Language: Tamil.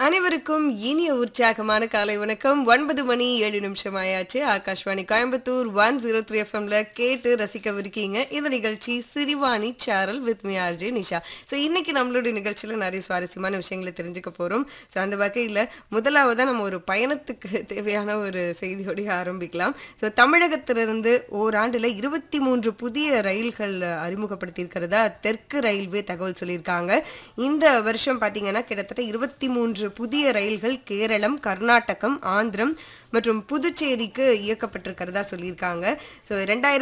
அனைவருக்கும் இனிய உற்சாகமான காலை வணக்கம் ஒன்பது மணி ஏழு நிமிஷம் ஆயாச்சு Akashvani Coimbatore one zero three எஃப்எம்ல கேட்டு ரசிக்கவிருக்கீங்க இந்த நிகழ்ச்சி சிரிவாணி சாரல் வித் மி ஆர்ஜே நிஷா ஸோ இன்னைக்கு நம்மளுடைய நிகழ்ச்சியில நிறைய சுவாரஸ்யமான விஷயங்களை தெரிஞ்சுக்க போறோம் ஸோ அந்த வகையில் முதலாவதா நம்ம ஒரு பயணத்துக்கு தேவையான ஒரு செய்தியோடய ஆரம்பிக்கலாம் ஸோ தமிழகத்திலிருந்து ஓராண்டுல இருபத்தி மூன்று புதிய ரயில்கள் அறிமுகப்படுத்தியிருக்கிறதா தெற்கு ரயில்வே தகவல் சொல்லியிருக்காங்க இந்த வருஷம் பார்த்தீங்கன்னா கிட்டத்தட்ட இருபத்தி மூன்று புதிய ரயில்கள் கேரளம் கர்நாடகம் ஆந்திரம் மற்றும் புதுச்சேரிக்கு இயக்கப்பட்டிருக்கிறதா சொல்லியிருக்காங்க ஸோ ரெண்டாயிரத்தி